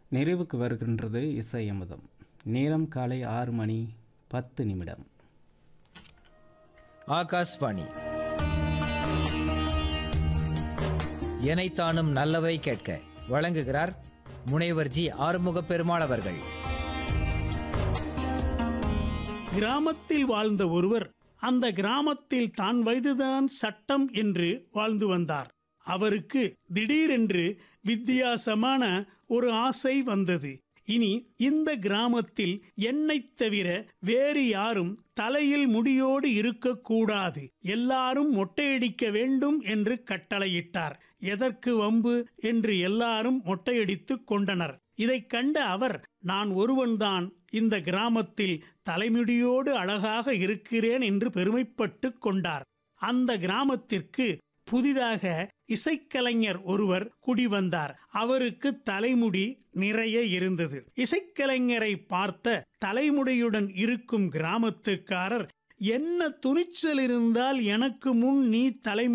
நிறைவுக்கு வருகின்றது இசை அமுதம் நேரம் காலை ஆறு மணி பத்து நிமிடம் ஆகாஷ்வாணி எனைத்தானும் நல்லவை கேட்க வழங்குகிறார் முனைவர் ஜி ஆறுமுக பெருமாள் அவர்கள் கிராமத்தில் வாழ்ந்த ஒருவர் அந்த கிராமத்தில் தான் வயதுதான் சட்டம் என்று வாழ்ந்து வந்தார் அவருக்கு திடீரென்று வித்தியாசமான ஒரு ஆசை வந்தது இனி இந்த கிராமத்தில் என்னைத் தவிர வேறு யாரும் தலையில் முடியோடு இருக்கக்கூடாது எல்லாரும் மொட்டையடிக்க வேண்டும் என்று கட்டளையிட்டார் எதற்கு வம்பு என்று எல்லாரும் மொட்டையடித்துக் கொண்டனர் இதைக் கண்ட அவர் நான் ஒருவன்தான் இந்த கிராமத்தில் தலைமுடியோடு அழகாக இருக்கிறேன் என்று பெருமைப்பட்டுக் கொண்டார் அந்த கிராமத்திற்கு புதிதாக இசைக்கலைஞர் ஒருவர் குடிவந்தார் அவருக்கு தலைமுடி நிறைய இருந்தது இசைக்கலைஞரை பார்த்த தலைமுடியுடன் இருக்கும் கிராமத்துக்காரர் என்ன துணிச்சல் இருந்தால் எனக்கு முன் நீ தலை